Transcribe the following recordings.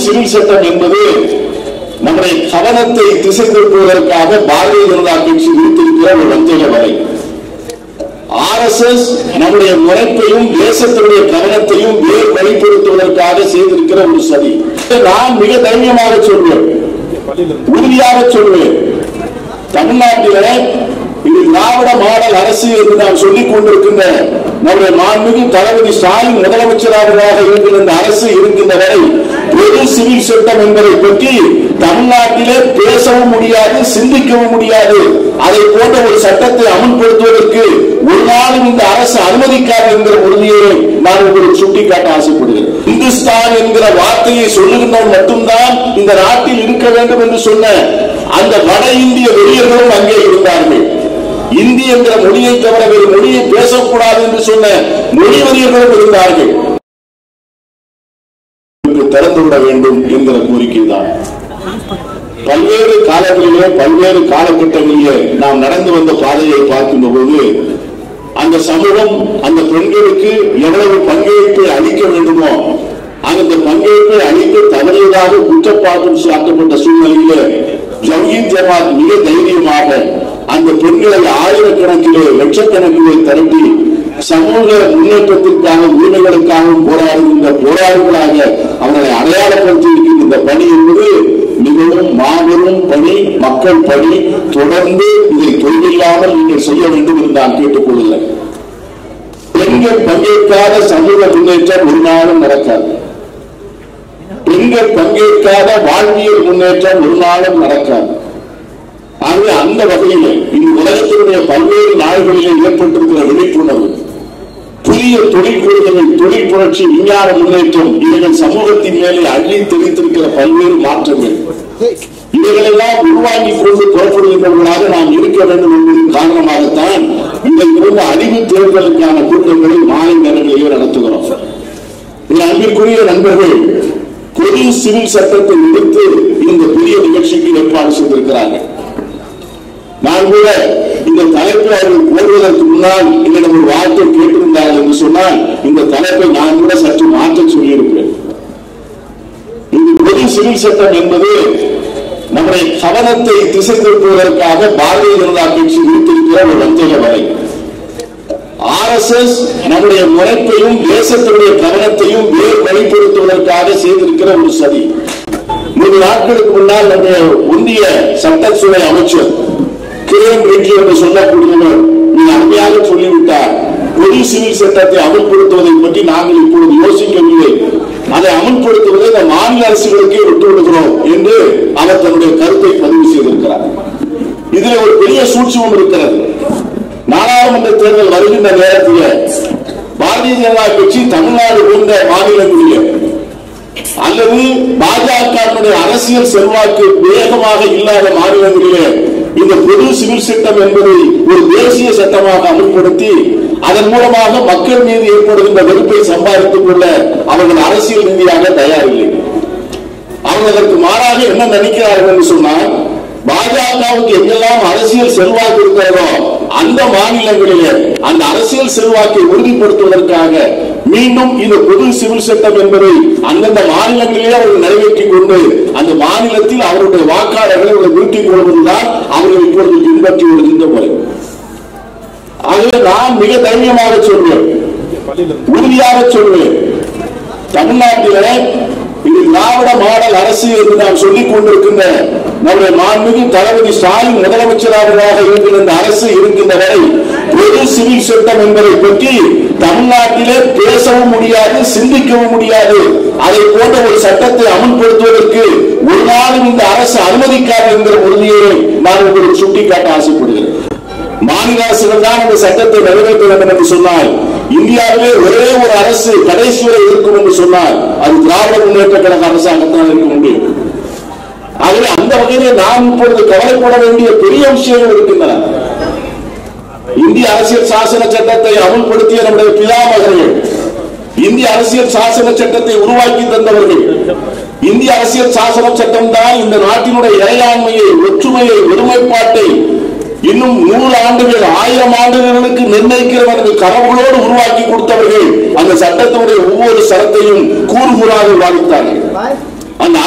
Civil சட்டம் என்பது நம்முடைய கவனத்தை திசை திருப்புவதற்காக பாரதிய ஜனதா கட்சி விடுத்திருக்கிற ஒரு வஞ்சக வரை ஆர்எஸ்எஸ் நம்முடைய முறைப்பையும் தேசத்தினுடைய கவனத்தையும் வேறு வழிப்படுத்துவதற்காக செய்திருக்கிற ஒரு சதி நான் மிக தைரியமாக சொல்வேன் உறுதியாக சொல்வேன் தமிழ்நாட்டிலே இது திராவிட மாடல் அரசு என்று நாம் சொல்லிக் கொண்டிருக்கின்ற நம்முடைய மாண்புமிகு தளபதி ஸ்டாலின் முதலமைச்சராக இருக்கிற இந்த அரசு இருக்கின்ற வரை பொது சிவில் சட்டம் என்பதை பற்றி தமிழ்நாட்டிலே பேசவும் முடியாது சிந்திக்கவும் முடியாது அதை போன்ற ஒரு சட்டத்தை அமல்படுத்துவதற்கு ஒரு நாளும் இந்த அரசு அனுமதிக்காது என்கிற உறுதியை நான் உங்களுக்கு சுட்டிக்காட்ட ஆசைப்படுகிறேன் இந்துஸ்தான் என்கிற வார்த்தையை சொல்லுகின்றவன் மட்டும்தான் இந்த நாட்டில் இருக்க வேண்டும் என்று சொன்ன அந்த வட இந்திய வெறியர்களும் அங்கே இருந்தார்கள் இந்தி என்கிற மொழியை தவிர வேறு மொழியை பேசக்கூடாது என்று சொன்ன மொழி வெறியர்களும் இருந்தார்கள் திறந்துவிட வேண்டும் என்கிற கோரிக்கை தான் பல்வேறு காலங்களிலே பல்வேறு காலகட்டங்களிலே நாம் நடந்து வந்த பாதையை பார்க்கின்ற போது அந்த சமூகம் அந்த பெண்களுக்கு எவ்வளவு பங்களிப்பை அளிக்க வேண்டுமோ அந்த பங்களிப்பை அளிக்க தவறியதாக குற்றப்பாட்டம் சாட்டப்பட்ட சூழ்நிலையிலே ஜவஹீத் ஜமாத் மிக தைரியமாக அந்த பெண்களை ஆயிரக்கணக்கிலே லட்சக்கணக்கிலே திரட்டி சமூக முன்னேற்றத்திற்காக உரிமைகளுக்காகவும் போராடுகின்ற போராளிகளாக அவர்களை அடையாளப்படுத்தி இருக்கின்ற இந்த பணி என்பது மிகவும் மாபெரும் பணி மக்கள் பணி தொடர்ந்து இதை தொழிலில்லாமல் நீங்கள் செய்ய வேண்டும் என்று நான் கேட்டுக்கொள்கிறேன் பெண்கள் பங்கேற்காத சமூக முன்னேற்றம் ஒரு நாளும் நடக்காது பெண்கள் பங்கேற்காத வாழ்வியல் முன்னேற்றம் ஒரு நாளும் நடக்காது ஆகவே அந்த வகையில் இந்த உலகத்தினுடைய பல்வேறு நாடுகளிலே ஏற்பட்டிருக்கிற விழிப்புணர்வு புதிய தொழில் கொள்கைகள் தொழில் புரட்சி விஞ்ஞான முன்னேற்றம் இவைகள் சமூகத்தின் மேலே அள்ளி தெளித்திருக்கிற பல்வேறு மாற்றங்கள் இவைகளெல்லாம் உருவாக்கி கொண்டு புறப்படுகின்றவர்களாக நாம் இருக்க வேண்டும் என்பதன் காரணமாகத்தான் இதை போன்ற அறிவு தேர்தலுக்கான கூட்டங்களை மாலை நேரங்களிலே நடத்துகிறோம் என் அன்பிற்குரிய நண்பர்கள் பொது சிவில் சட்டத்தை எடுத்து இந்த பெரிய நிகழ்ச்சிக்கு ஏற்பாடு செய்திருக்கிறார்கள் நான் கூட இந்த தலைப்பை அவர்கள் போடுவதற்கு முன்னால் என்னிடம் ஒரு வார்த்தை கேட்டிருந்தார்கள் என்று சொன்னால் இந்த தலைப்பை நான் கூட சற்று மாற்ற சொல்லியிருக்கிறேன் இந்த பொது சிவில் சட்டம் என்பது நம்முடைய கவனத்தை திசை திருப்புவதற்காக பாரதிய ஜனதா கட்சி விடுத்திருக்கிற ஒரு வஞ்சக வரை ஆர்எஸ்எஸ் நம்முடைய முறைப்பையும் தேசத்தினுடைய கவனத்தையும் வேறு வழிப்படுத்துவதற்காக செய்திருக்கிற ஒரு சதி மூன்று நாட்களுக்கு முன்னால் நம்முடைய ஒன்றிய சட்டத்துறை அமைச்சர் கிரண் ரெட்டி என்று சொல்லக்கூடியவர் மிக அருமையாக சொல்லிவிட்டார் பொது சிவில் சட்டத்தை அமல்படுத்துவதை பற்றி நாங்கள் இப்பொழுது யோசிக்கவில்லை அதை அமல்படுத்துவதை இந்த மாநில அரசுகளுக்கே விட்டு விடுகிறோம் என்று அவர் தன்னுடைய கருத்தை பதிவு செய்திருக்கிறார் இதுல ஒரு பெரிய சூட்சமம் இருக்கிறது நாடாளுமன்ற தேர்தல் வருகின்ற நேரத்தில் பாரதிய ஜனதா கட்சி தமிழ்நாடு போன்ற மாநிலங்களிலே அல்லது பாஜக அரசியல் செல்வாக்கு வேகமாக இல்லாத மாநிலங்களிலே இந்த பொது சிவில் சட்டம் என்பதை ஒரு தேசிய சட்டமாக அமல்படுத்தி அதன் மூலமாக மக்கள் மீது ஏற்படுகின்ற வெறுப்பை சம்பாதித்துக் கொள்ள அவர்கள் அரசியல் ரீதியாக தயாரில்லை அவர்கள் அதற்கு மாறாக என்ன நினைக்கிறார்கள் என்று சொன்னால் பாஜகவுக்கு எங்கெல்லாம் அரசியல் செல்வாக்கு இருக்கிறதோ அந்த மாநிலங்களிலே அந்த அரசியல் செல்வாக்கை உறுதிப்படுத்துவதற்காக மீண்டும் இந்த பொது சிவில் சட்டம் என்பதை அந்தந்த மாநிலங்களிலே அவர்கள் நிறைவேற்றிக் கொண்டு அந்த மாநிலத்தில் அவருடைய வாக்காளர்களை அவர்கள் நிறுத்திக் கொள்வதுதான் அவர்கள் இப்பொழுது பின்பற்றி வருகின்ற முறை ஆகவே நான் மிக தைரியமாக சொல்வேன் உறுதியாக சொல்வேன் தமிழ்நாட்டிலே இது திராவிட மாடல் அரசு என்று நாம் சொல்லிக் கொண்டிருக்கின்ற நம்முடைய மாண்புமிகு தளபதி ஸ்டாலின் முதலமைச்சராக இருக்கிற இந்த அரசு இருக்கின்ற வரை பொது சிவில் சட்டம் என்பதை பற்றி தமிழ்நாட்டிலே பேசவும் முடியாது சிந்திக்கவும் முடியாது அதை போன்ற ஒரு சட்டத்தை அமல்படுத்துவதற்கு ஒரு நாளும் இந்த அரசு அனுமதிக்காது என்கிற உறுதியை நான் உங்களுக்கு சுட்டிக்காட்ட ஆசைப்படுகிறேன் மாநில அரசுகள் தான் இந்த சட்டத்தை நிறைவேற்ற வேண்டும் என்று சொன்னால் இந்தியாவிலே ஒரே ஒரு அரசு கடைசி வரை இருக்கும் என்று சொன்னால் அது திராவிட முன்னேற்ற கழக அரசாங்கத்தான் இருக்க முடியும் ஆகவே அந்த வகையிலே நாம் இப்பொழுது கவலைப்பட வேண்டிய பெரிய விஷயங்கள் இருக்கின்றன இந்திய அரசியல் சாசன சட்டத்தை அமுல்படுத்திய நம்முடைய பிதாமகர்கள் இந்திய அரசியல் சாசன சட்டத்தை உருவாக்கி தந்தவர்கள் இந்திய அரசியல் சாசன சட்டம் தான் இந்த நாட்டினுடைய இறையாண்மையை ஒற்றுமையை ஒருமைப்பாட்டை இன்னும் நூறு ஆண்டுகள் ஆயிரம் ஆண்டுகளுக்கு நிர்ணயிக்கிறவர்கள் கனவுகளோடு உருவாக்கி கொடுத்தவர்கள் அந்த சட்டத்தினுடைய ஒவ்வொரு சரத்தையும் கூறு கூறாக வாதித்தார்கள் அந்த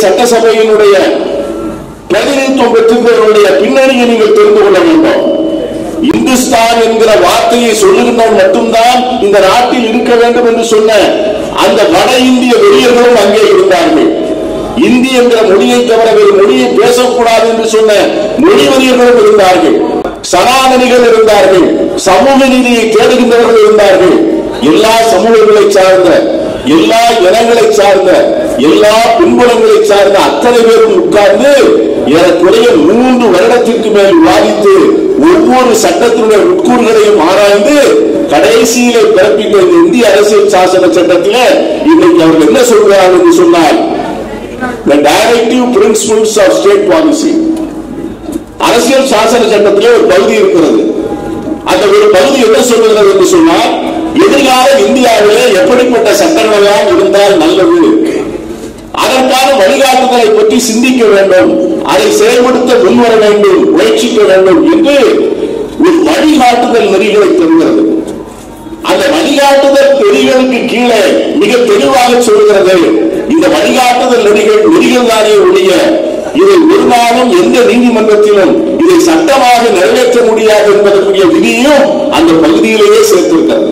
சட்டசபையினுடைய பிரதிநிதித்துவம் பெற்றிருந்தவர்களுடைய பின்னணியை நீங்கள் தெரிந்து கொள்ள வேண்டும் இந்துஸ்தான் என்கிற வார்த்தையை சொல்லுகின்றவன் மட்டும்தான் இந்த நாட்டில் இருக்க வேண்டும் என்று சொன்ன அந்த வட இந்திய வெறியர்களும் அங்கே இருந்தார்கள் இந்தி என்கிற மொழியை தவிர வேறு மொழியை பேசக்கூடாது என்று சொன்ன மொழி வெறியர்களும் இருந்தார்கள் சனாதனிகள் இருந்தார்கள் சமூக நீதியை தேடுகின்றவர்கள் இருந்தார்கள் எல்லா சமூகங்களை சார்ந்த எல்லா இனங்களை சார்ந்த எல்லா பின்புலங்களை சார்ந்த அத்தனை பேரும் உட்கார்ந்து ஏறக்குறைய மூன்று வருடத்திற்கு மேல் விவாதித்து ஒவ்வொரு சட்டத்தினுடைய உட்கூறுகளையும் ஆராய்ந்து கடைசியிலே பிறப்பித்த இந்த இந்திய அரசியல் சாசன சட்டத்தில் இன்னைக்கு அவர்கள் என்ன சொல்கிறார்கள் என்று சொன்னால் the directive principles of state policy அரசியல் சாசன சட்டத்திலே ஒரு பகுதி இருக்கிறது அந்த ஒரு பகுதி என்ன சொல்லுகிறது என்று சொன்னால் எதிர்கால இந்தியாவிலே எப்படிப்பட்ட சட்டங்கள் எல்லாம் இருந்தால் நல்லது அதற்கான வழிகாட்டுதலை பற்றி சிந்திக்க வேண்டும் அதை செயல்படுத்த முன்வர வேண்டும் முயற்சிக்க வேண்டும் என்று ஒரு வழிகாட்டுதல் நெறிகளை தருகிறது அந்த வழிகாட்டுதல் நெறிகளுக்கு கீழே மிக தெளிவாக சொல்கிறது இந்த வழிகாட்டுதல் நெறிகள் நெறிகள் தானே ஒழிய இதை ஒரு நாளும் எந்த நீதிமன்றத்திலும் இதை சட்டமாக நிறைவேற்ற முடியாது என்பதற்குரிய விதியும் அந்த பகுதியிலேயே சேர்த்திருக்கிறது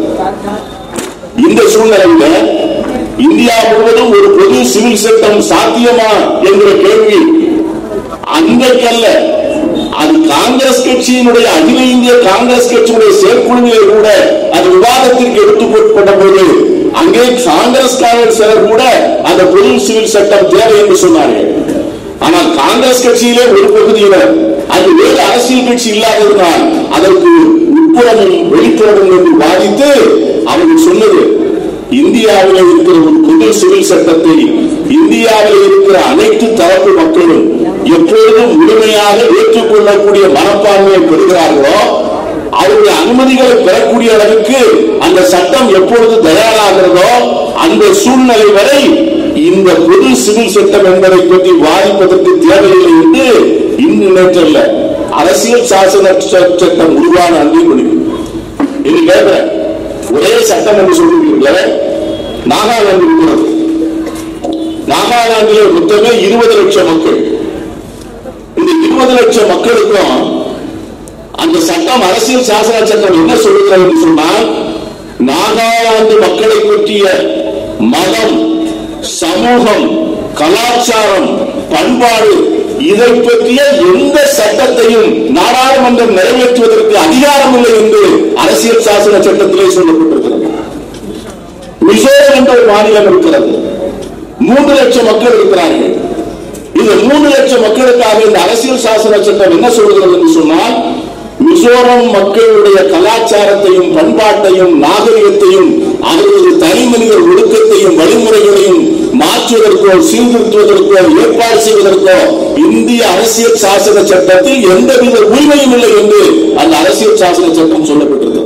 இந்த சூழ்நிலையில இந்தியா முழுவதும் ஒரு பொது சிவில் சட்டம் சாத்தியமா என்கிற கேள்வி அன்றைக்கல்ல அது காங்கிரஸ் கட்சியினுடைய அகில இந்திய காங்கிரஸ் கட்சியினுடைய செயற்குழுவிலே கூட அது விவாதத்திற்கு எடுத்துக்கொள்ளப்பட்ட போது அங்கே காங்கிரஸ்காரர் சிலர் கூட அந்த பொது சிவில் சட்டம் தேவை என்று சொன்னார்கள் ஆனால் காங்கிரஸ் கட்சியிலே ஒரு பகுதியினர் அது வேறு அரசியல் கட்சி இல்லாததனால் அதற்கு உட்புறமும் வெளிப்புறமும் என்று வாதித்து அவர்கள் சொன்னது இந்தியாவில் இருக்கிற ஒரு பொது சிவில் சட்டத்தை இந்தியாவில் இருக்கிற அனைத்து தரப்பு மக்களும் எப்பொழுதும் முழுமையாக ஏற்றுக்கொள்ளக்கூடிய மனப்பான்மையை பெறுகிறார்களோ அவருடைய அனுமதிகளை பெறக்கூடிய அளவுக்கு அந்த சட்டம் எப்பொழுது தயாராகிறதோ அந்த சூழ்நிலை வரை இந்த பொது சிவில் சட்டம் என்பதை பற்றி வாதிப்பதற்கு தேவையில்லை என்று இன்னும் நேற்றல்ல அரசியல் சாசன ச- சட்டம் உருவான அன்றி முடிவு இது கேட்கிறேன் ஒரே சட்டம் என்று சொல்லுவீர்களே நாகாலாந்து இருக்கிறது நாகாலாந்திலே மொத்தமே இருபது லட்சம் மக்கள் இந்த இருபது லட்சம் மக்களுக்கும் அந்த சட்டம் அரசியல் சாசன சட்டம் என்ன சொல்லுகிறது என்று சொன்னால் நாகாலாந்து மக்களை பற்றிய மதம் சமூகம் கலாச்சாரம் பண்பாடு இதை பற்றிய எந்த சட்டத்தையும் நாடாளுமன்றம் நிறைவேற்றுவதற்கு அதிகாரம் இல்லை என்று அரசியல் சாசன சட்டத்திலே சொல்லப்பட்டிருக்கிறது மிசோரம் என்ற ஒரு மாநிலம் இருக்கிறது மூன்று லட்சம் மக்கள் இருக்கிறார்கள் இந்த மூன்று லட்சம் மக்களுக்காக இந்த அரசியல் சாசன சட்டம் என்ன சொல்கிறது என்று சொன்னால் மிசோரம் மக்களுடைய கலாச்சாரத்தையும் பண்பாட்டையும் நாகரிகத்தையும் அவர்களது தனி மனித ஒழுக்கத்தையும் வழிமுறைகளையும் மாற்றுவதற்கோ சீர்திருத்துவதற்கோ ஏற்பாடு செய்வதற்கோ இந்திய அரசியல் சாசன சட்டத்தில் எந்தவித உரிமையும் இல்லை என்று அந்த அரசியல் சாசன சட்டம் சொல்லப்பட்டிருக்கிறது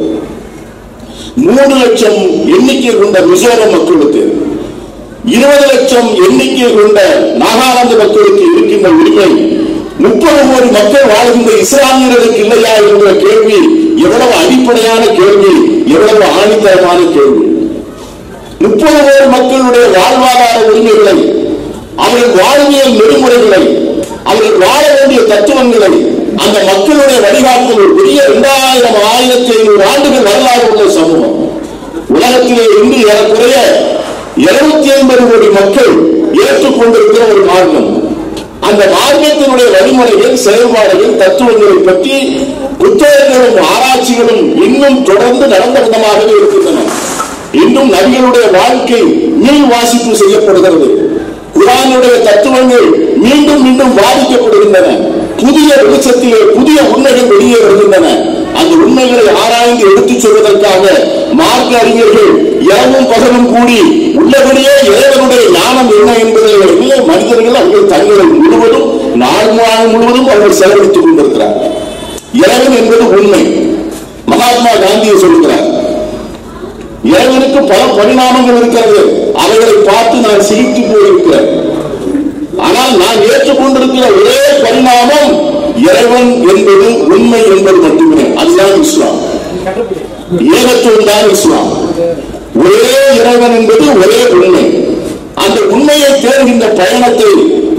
மூணு லட்சம் எண்ணிக்கை கொண்ட மிசோரம் மக்களுக்கு இருபது லட்சம் எண்ணிக்கை கொண்ட நாகாலாந்து மக்களுக்கு இருக்கின்ற உரிமை முப்பது கோடி மக்கள் வாழ்கின்ற இஸ்லாமியர்களுக்கு இல்லையா என்ற கேள்வி எவ்வளவு அடிப்படையான கேள்வி எவ்வளவு ஆணித்தரமான கேள்வி முப்பது கோடி மக்களுடைய வாழ்வாதார உரிமைகளை அவர்கள் வாழ்வியல் நெறிமுறைகளை அவர்கள் வாழ வேண்டிய தத்துவங்களை அந்த மக்களுடைய வழிகாட்டுதல் ஒரு பெரிய இரண்டாயிரம் ஆயிரத்தி ஐநூறு ஆண்டுகள் வரலாறு உள்ள சமூகம் உலகத்திலே இன்று ஏறக்குறைய இருநூத்தி ஐம்பது கோடி மக்கள் ஏற்றுக்கொண்டிருக்கிற ஒரு மார்க்கம் அந்த மார்க்கத்தினுடைய வழிமுறைகள் செயல்பாடுகள் தத்துவங்களை பற்றி புத்தகங்களும் ஆராய்ச்சிகளும் இன்னும் தொடர்ந்து நடந்த விதமாகவே இருக்கின்றன இன்னும் நபிகளுடைய வாழ்க்கை மீள் வாசிப்பு செய்யப்படுகிறது குரானுடைய தத்துவங்கள் மீண்டும் மீண்டும் பாதிக்கப்படுகின்றன புதிய வெளிச்சத்திலே புதிய உண்மைகள் வெளியே வருகின்றன அந்த உண்மைகளை ஆராய்ந்து எடுத்துச் சொல்வதற்காக மார்க்க அறிஞர்கள் இரவும் பகலும் கூடி உள்ளபடியே இறைவனுடைய ஞானம் என்ன என்பதை இல்லை மனிதர்கள் அவர்கள் தங்களை முழுவதும் நாள் நாள் முழுவதும் அவர்கள் செலவழித்துக் கொண்டிருக்கிறார் இறைவன் என்பது உண்மை மகாத்மா காந்தியை சொல்லுகிறார் இறைவனுக்கு பல பரிணாமங்கள் இருக்கிறது அவைகளை பார்த்து நான் சிரித்து போயிருக்கிறேன் ஆனால் நான் ஏற்றுக்கொண்டிருக்கிற ஒரே பரிணாமம் இறைவன் என்பது உண்மை என்பது மட்டுமே அதுதான் இஸ்லாம் ஏகத்துவம் தான் இஸ்லாம் ஒரே இறைவன் என்பது ஒரே உண்மை அந்த உண்மையை தேடுகின்ற பயணத்தை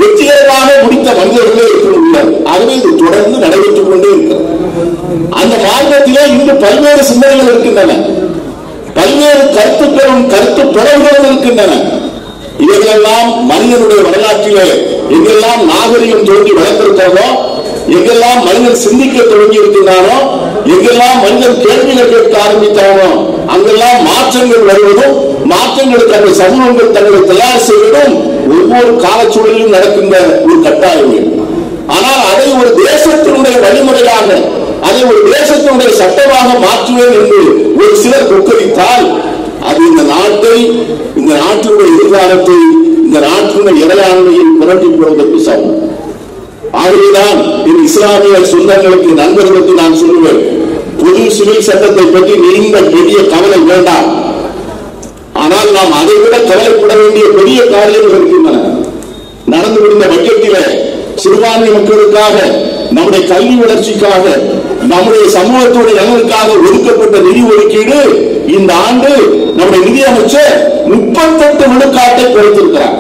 வெற்றிகரமாக முடித்த மனிதர்களே இருக்க முடியாது ஆகவே இது தொடர்ந்து நடைபெற்றுக் கொண்டே இருக்கிறது அந்த மார்க்கத்திலே இன்று பல்வேறு சிந்தனைகள் இருக்கின்றன பல்வேறு கருத்துக்களும் கருத்து பிறகுகளும் இருக்கின்றன இவைகளெல்லாம் மனிதனுடைய வரலாற்றிலே எங்கெல்லாம் நாகரிகம் தோன்றி வளர்ந்திருக்கிறதோ எங்கெல்லாம் மனிதன் சிந்திக்க தொடங்கி இருக்கின்றானோ எங்கெல்லாம் மனிதன் கேள்விகள் கேட்க ஆரம்பித்தானோ அங்கெல்லாம் மாற்றங்கள் வருவதும் மாற்றங்களுக்கு அந்த சமூகங்கள் தங்களை தயார் செய்வதும் ஒவ்வொரு காலச்சூழலிலும் நடக்கின்ற ஒரு கட்டாயம் இது. ஆனால் அதை ஒரு தேசத்தினுடைய வழிமுறையாக அதை ஒரு தேசத்தினுடைய சட்டமாக மாற்றுவேன் என்று ஒரு சிலர் கொக்கரித்தால் அது இந்த நாட்டை இந்த நாட்டினுடைய எதிர்காலத்தை இந்த நாட்டினுடைய இறையாண்மையை புரட்டி போவதற்கு சமம் ஆகவேதான் என் இஸ்லாமிய சொந்தங்களுக்கு நண்பர்களுக்கு நான் சொல்லுவேன் பொது சிவில் சட்டத்தை பற்றி நீண்ட பெரிய கவலை வேண்டாம் ஆனால் நாம் அதை விட கவலைப்பட வேண்டிய பெரிய காரியங்கள் இருக்கின்றன நடந்து முடிந்த பட்ஜெட்டிலே சிறுபான்மை மக்களுக்காக நம்முடைய கல்வி வளர்ச்சிக்காக நம்முடைய சமூகத்துடைய நலனுக்காக ஒதுக்கப்பட்ட நிதி ஒதுக்கீடு இந்த ஆண்டு நம்முடைய நிதியமைச்சர் முப்பத்தெட்டு விழுக்காட்டை குறைத்திருக்கிறார்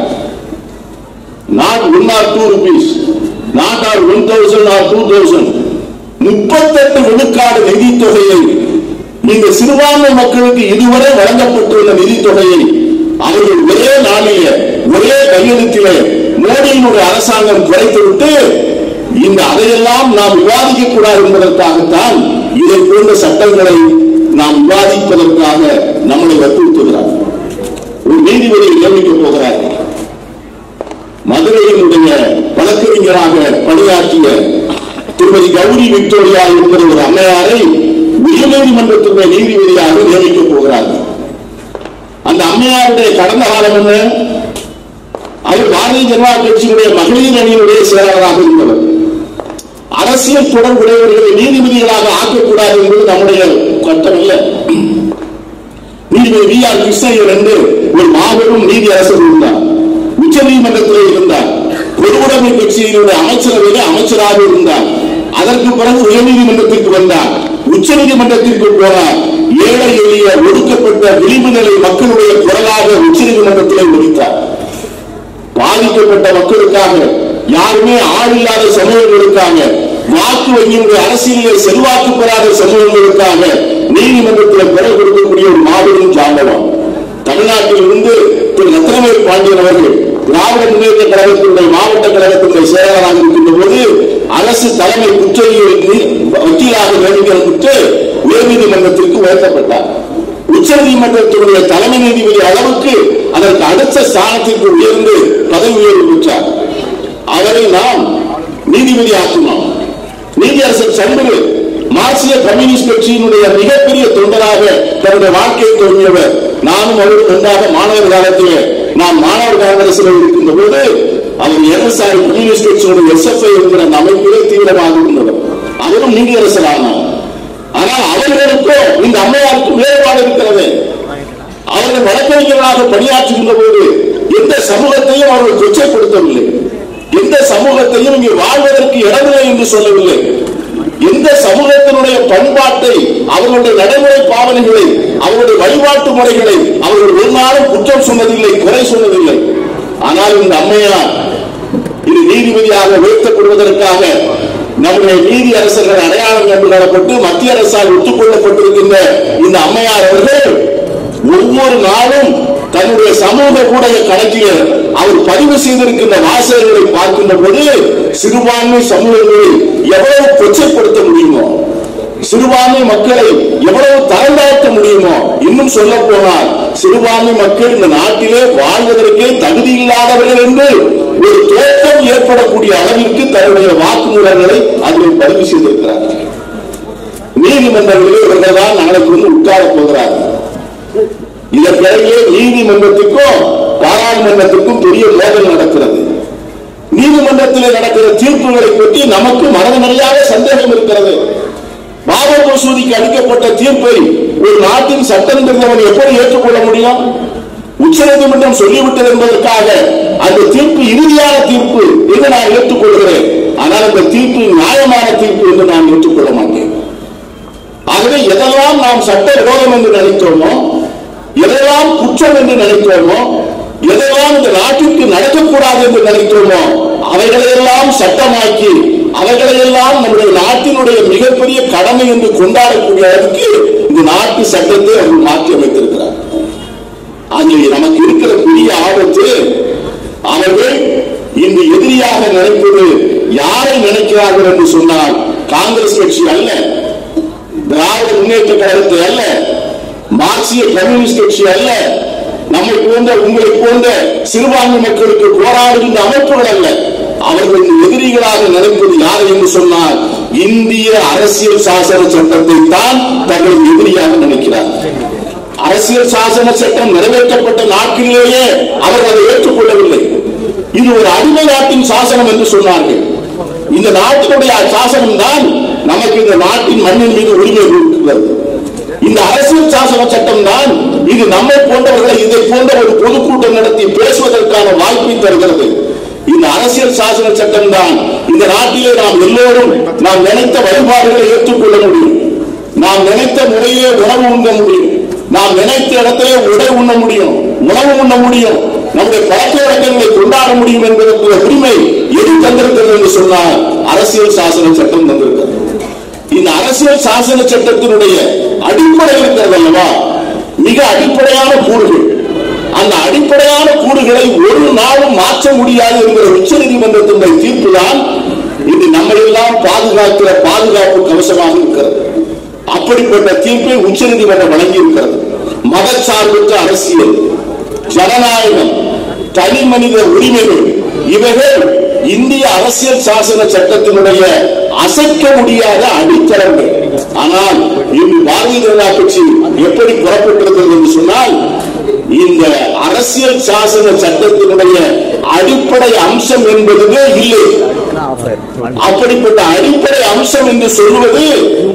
not one or two rupees not or one thousand or two thousand முப்பத்தெட்டு விழுக்காடு நிதி தொகையை இந்த சிறுபான்மை மக்களுக்கு இதுவரை வழங்கப்பட்டுள்ள நிதி தொகையை அவர்கள் ஒரே நாளிலே ஒரே கையெழுத்திலே மோடியினுடைய அரசாங்கம் குறைத்துவிட்டு இந்த அதையெல்லாம் நாம் விவாதிக்க கூடாது என்பதற்காகத்தான் இதை போன்ற சட்டங்களை நாம் விவாதிப்பதற்காக நம்மளை வற்புறுத்துகிறார் ஒரு நீதிபதியை நியமிக்கப் போகிறார்கள் மதுரையினுடைய வழக்கறிஞராக பணியாற்றிய திருமதி கௌரி விக்டோரியா என்கிற ஒரு அம்மையாரை உயர்நீதிமன்றத்தினுடைய நீதிபதியாக நியமிக்கப் போகிறார்கள் அந்த அம்மையாருடைய கடந்த காலம் என்ன அவர் பாரதிய ஜனதா கட்சியினுடைய மகளிர் அணியினுடைய செயலாளராக இருந்தவர் அரசியல் தொடர்புடையவர்களை நீதிபதிகளாக ஆக்கக்கூடாது என்பது நம்முடைய சட்டம் இல்லை நீதிபதி வி ஆர் கிருஷ்ணய்யர் என்று ஒரு மாபெரும் நீதி அரசர் இருந்தார் உச்ச நீதிமன்றத்திலே இருந்தார் பொதுவுடைமை கட்சியினுடைய அமைச்சரவையிலே அமைச்சராக இருந்தார் அதற்கு பிறகு உயர்நீதிமன்றத்திற்கு வந்தார் உச்ச நீதிமன்றத்திற்கு போனார் ஏழை எளிய ஒடுக்கப்பட்ட விளிம்பு நிலை மக்களுடைய குரலாக உச்ச நீதிமன்றத்திலே முடித்தார் பாதிக்கப்பட்ட மக்களுக்காக யாருமே ஆள் இல்லாத சமூகங்களுக்காக வாக்கு வங்கியினுடைய அரசியலில் செல்வாக்கு பெறாத சமூகங்களுக்காக நீதிமன்றத்தில் குரல் கொடுக்கக்கூடிய ஒரு மாபெரும் ஜாம்பவம் தமிழ்நாட்டில் இருந்து திரு ரத்னவேல் பாண்டியன் அவர்கள் திராவிட முன்னேற்ற கழகத்தினுடைய மாவட்ட கழகத்தினுடைய செயலாளராக இருக்கின்ற போது அரசு தலைமை குற்றவியல் வக்கீலாக நியமிக்கப்பட்டு உயர்நீதிமன்றத்திற்கு உயர்த்தப்பட்டார் உச்ச நீதிமன்றத்தினுடைய தலைமை நீதிபதி அளவுக்கு அதற்கு அடுத்த ஸ்தானத்திற்கு உயர்ந்து பதவி உயர்வு பெற்றார் அவரை நாம் நீதிபதி ஆக்கினோம் நீதியரசர் சண்முகு மார்க்சிய கம்யூனிஸ்ட் கட்சியினுடைய மிகப்பெரிய தொண்டராக தன்னுடைய வாழ்க்கையை தொடங்கியவர் நானும் அவரும் ஒன்றாக மாணவர் காலத்திலே நான் மாணவர் காங்கிரசில் இருக்கின்ற போது அவர் என்எஸ்ஆர் கம்யூனிஸ்ட் கட்சியினுடைய எஸ்எஃப்ஐ என்கிற அந்த அமைப்பிலே தீவிரமாக இருந்தவர் அவரும் நீதியரசர் ஆனார் ஆனால் அவர்களுக்கும் இந்த அம்மையாருக்கும் வேறுபாடு இருக்கிறது அவர்கள் வழக்கறிஞர்களாக பணியாற்றுகின்ற போது எந்த சமூகத்தையும் அவர்கள் கொச்சைப்படுத்தவில்லை எந்த சமூகத்தையும் இங்கே வாழ்வதற்கு இடமில்லை என்று சொல்லவில்லை எந்த சமூகத்தினுடைய பண்பாட்டை அவர்களுடைய நடைமுறை பாவனைகளை அவர்களுடைய வழிபாட்டு முறைகளை அவர்கள் ஒரு நாளும் குற்றம் சொன்னதில்லை குறை சொன்னதில்லை ஆனால் இந்த அம்மையார் இது நீதிபதியாக உயர்த்தப்படுவதற்காக நம்முடைய நீதி அரசர்கள் அடையாளம் கண்டுகொள்ளப்பட்டு மத்திய அரசால் ஒத்துக்கொள்ளப்பட்டிருக்கின்ற இந்த அம்மையார் அவர்கள் ஒவ்வொரு நாளும் தன்னுடைய சமூக ஊடக கணக்கில் அவர் பதிவு செய்திருக்கின்ற வாசகர்களை பார்க்கின்ற போது சிறுபான்மை சமூகங்களை எவ்வளவு கொச்சைப்படுத்த முடியுமோ சிறுபான்மை மக்களை எவ்வளவு தரந்தாழ்த்த முடியுமோ இன்னும் சொல்ல போனால் சிறுபான்மை மக்கள் இந்த நாட்டிலே வாழ்வதற்கே தகுதி இல்லாதவர்கள் என்று ஒரு தோற்றம் ஏற்படக்கூடிய அளவிற்கு தன்னுடைய வாக்குமூலங்களை அதில் பதிவு செய்திருக்கிறார்கள் நீதிமன்றங்களிலே இவர்கள் தான் நாளைக்கு வந்து உட்கார போகிறார்கள் இதற்கிடையே நீதிமன்றத்துக்கும் பாராளுமன்றத்துக்கும் பெரிய மோதல் நடக்கிறது நீதிமன்றத்தில் நடக்கிற தீர்ப்புகளை பற்றி நமக்கு மனதமறியாத சந்தேகம் இருக்கிறது பாபர் மசூதிக்கு அளிக்கப்பட்ட தீர்ப்பை ஒரு நாட்டின் சட்டம் தெரிந்தவன் எப்படி ஏற்றுக்கொள்ள முடியும் உச்சநீதிமன்றம் சொல்லிவிட்டது என்பதற்காக அந்த தீர்ப்பு இறுதியான தீர்ப்பு என்று நான் ஏற்றுக்கொள்கிறேன் ஆனால் அந்த தீர்ப்பு நியாயமான தீர்ப்பு என்று நான் ஏற்றுக்கொள்ள மாட்டேன் ஆகவே எதெல்லாம் நாம் சட்ட விரோதம் என்று நினைத்தோமோ எதெல்லாம் குற்றம் என்று நினைத்தோமோ எதெல்லாம் இந்த நாட்டிற்கு நடக்கக்கூடாது என்று நினைத்தோமோ அவைகளையெல்லாம் சட்டமாக்கி அவைகளையெல்லாம் நம்முடைய நாட்டினுடைய மிகப்பெரிய கடமை என்று கொண்டாடக்கூடிய அளவுக்கு இந்த நாட்டு சட்டத்தை அவர்கள் மாற்றி அமைத்திருக்கிறார் அங்கே நமக்கு இருக்கிற பெரிய ஆபத்து அவர்கள் இன்று எதிரியாக நினைப்பது யாரை நினைக்கிறார்கள் என்று சொன்னால் காங்கிரஸ் கட்சி அல்ல திராவிட முன்னேற்ற கழகத்தை அல்ல மார்க்சிய கம்யூனிஸ்ட் கட்சி அல்ல நம்மை போன்ற உங்களை போன்ற சிறுபான்மை மக்களுக்கு போராடுகின்ற அமைப்புகள் அல்ல அவர்கள் எதிரிகளாக நினைப்பது யார் என்று சொன்னால் இந்திய அரசியல் சாசன சட்டத்தை தான் தங்கள் எதிரியாக நினைக்கிறார் அரசியல் சாசன சட்டம் நிறைவேற்றப்பட்ட நாட்களிலேயே அவர்கள் அதை ஏற்றுக்கொள்ளவில்லை இது ஒரு அடிமை நாட்டின் சாசனம் என்று சொன்னார்கள் இந்த நாட்டினுடைய சாசனம் தான் நமக்கு இந்த நாட்டின் மண்ணின் மீது உரிமை கொடுக்கிறது இந்த அரசியல் சாசன சட்டம் தான் இது நம்மை போன்றவர்களை இதை போன்ற ஒரு பொதுக்கூட்டம் நடத்தி பேசுவதற்கான வாய்ப்பை தருகிறது இந்த அரசியல் சாசன சட்டம் தான் இந்த நாட்டிலே நாம் எல்லோரும் நாம் நினைத்த வழிபாடுகளை ஏற்றுக்கொள்ள முடியும் நாம் நினைத்த முறையே உணவு உண்ண முடியும் நாம் நினைத்த இடத்திலே உடை உண்ண முடியும் உணவு உண்ண முடியும் நம்முடைய பழக்க வழக்கங்களை கொண்டாட முடியும் என்பதற்கு உரிமை எது தந்திருக்கிறது என்று சொன்னால் அரசியல் சாசன சட்டம் தந்திருக்கிறது இந்த அரசியல் சாசன சட்டத்தினுடைய அடிப்படை இருக்கிறது அல்லவா மிக அடிப்படையான கூறுகள் அந்த அடிப்படையான கூறுகளை ஒரு நாளும் மாற்ற முடியாது என்கிற உச்ச நீதிமன்றத்தினுடைய தீர்ப்பு தான் இது நம்மை எல்லாம் பாதுகாக்கிற பாதுகாப்பு கவசமாக இருக்கிறது அப்படிப்பட்ட தீர்ப்பை உச்ச நீதிமன்றம் வழங்கி இருக்கிறது மதச்சார்பற்ற அரசியல் ஜனநாயகம் தனி மனித உரிமைகள் இவைகள் இந்திய அரசியல் சாசன சட்டத்தினுடைய அசைக்க முடியாத அடித்தளங்கள் ஆனால் இன்று பாரதிய ஜனதா கட்சி எப்படி புறப்பட்டிருக்கிறது என்று சொன்னால் இந்த அரசியல் சாசன சட்டத்தினுடைய அடிப்படை அம்சம் என்பதுவே இல்லை அப்படிப்பட்ட அடிப்படை அம்சம் என்று சொல்வது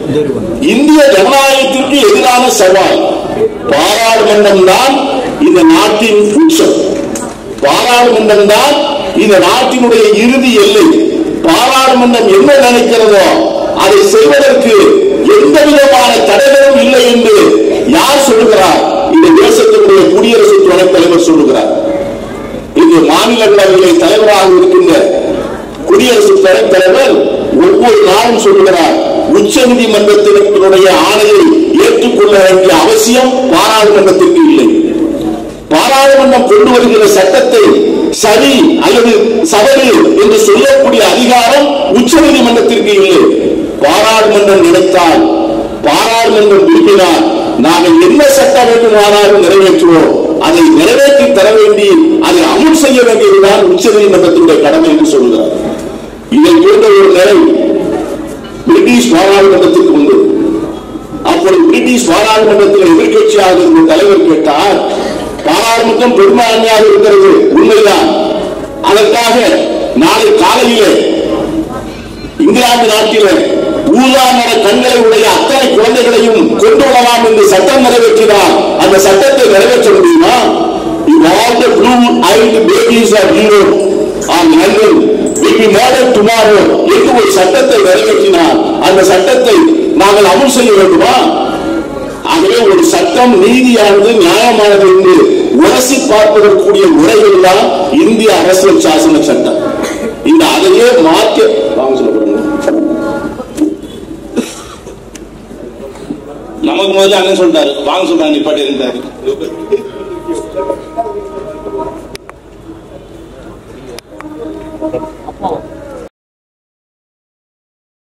இந்திய ஜனநாயகத்திற்கு எதிரான சவால் பாராளுமன்றம் தான் இந்த நாட்டின் உச்சம் பாராளுமன்றம் தான் இந்த நாட்டினுடைய இறுதி எல்லை பாராளுமன்றம் என்ன நினைக்கிறதோ அதை செய்வதற்கு எந்த விதமான தடைகளும் இல்லை என்று யார் சொல்லுகிறார் இந்த தேசத்தினுடைய குடியரசு துணைத் தலைவர் சொல்லுகிறார் இது மாநிலங்களவையிலே தலைவராக இருக்கின்ற குடியரசு துணைத் தலைவர் ஒவ்வொரு நாளும் சொல்லுகிறார் உச்ச நீதிமன்றத்தினுடைய ஆணையை ஏற்றுக்கொள்ள வேண்டிய அவசியம் பாராளுமன்றத்திற்கு இல்லை பாராளுமன்றம் கொண்டு வருகிற சட்டத்தை சரி அல்லது சவறு என்று சொல்லக்கூடிய அதிகாரம் உச்ச நீதிமன்றத்திற்கு இல்லை பாராளுமன்றம் நினைத்தால் பாராளுமன்றம் விரும்பினால் நாங்கள் என்ன சட்டம் வேண்டுமானாலும் நிறைவேற்றுவோம் அதை நிறைவேற்றி தர வேண்டி அதை அமல் செய்ய வேண்டியதுதான் உச்ச நீதிமன்றத்தினுடைய கடமை என்று சொல்கிறார் இதை போன்ற ஒரு நிலை பிரிட்டிஷ் பாராளுமன்றத்திற்கு வந்தது அப்பொழுது பிரிட்டிஷ் பாராளுமன்றத்தில் எதிர்கட்சியாக இருந்த தலைவர் கேட்டார் பாராளுமன்றம் பெரும்பான்மையாக இருக்கிறது உண்மைதான் அதற்காக நாளை காலையிலே இங்கிலாந்து நாட்டிலே ஊதா நிற கண்களை உடைய அத்தனை குழந்தைகளையும் கொண்டு வரலாம் என்று சட்டம் நிறைவேற்றினார் அந்த சட்டத்தை நிறைவேற்ற முடியுமா If all the blue-eyed babies of Europe or London will be murdered tomorrow என்று ஒரு சட்டத்தை நிறைவேற்றினார் அந்த சட்டத்தை நாங்கள் அமல் செய்ய வேண்டுமா ஆகவே ஒரு சட்டம் நீதியானது நியாயமானது என்று உரசி பார்ப்பதற்குரிய முறைகள் தான் இந்திய அரசியல் சாசன சட்டம் இந்த அதையே மாற்ற வாங்க சொல்லப்படுங்க நமக்கு முதல்ல அண்ணன் சொல்லிட்டாரு வாங்க சொல்றாங்க நிப்பாட்டி இருந்தாரு Thank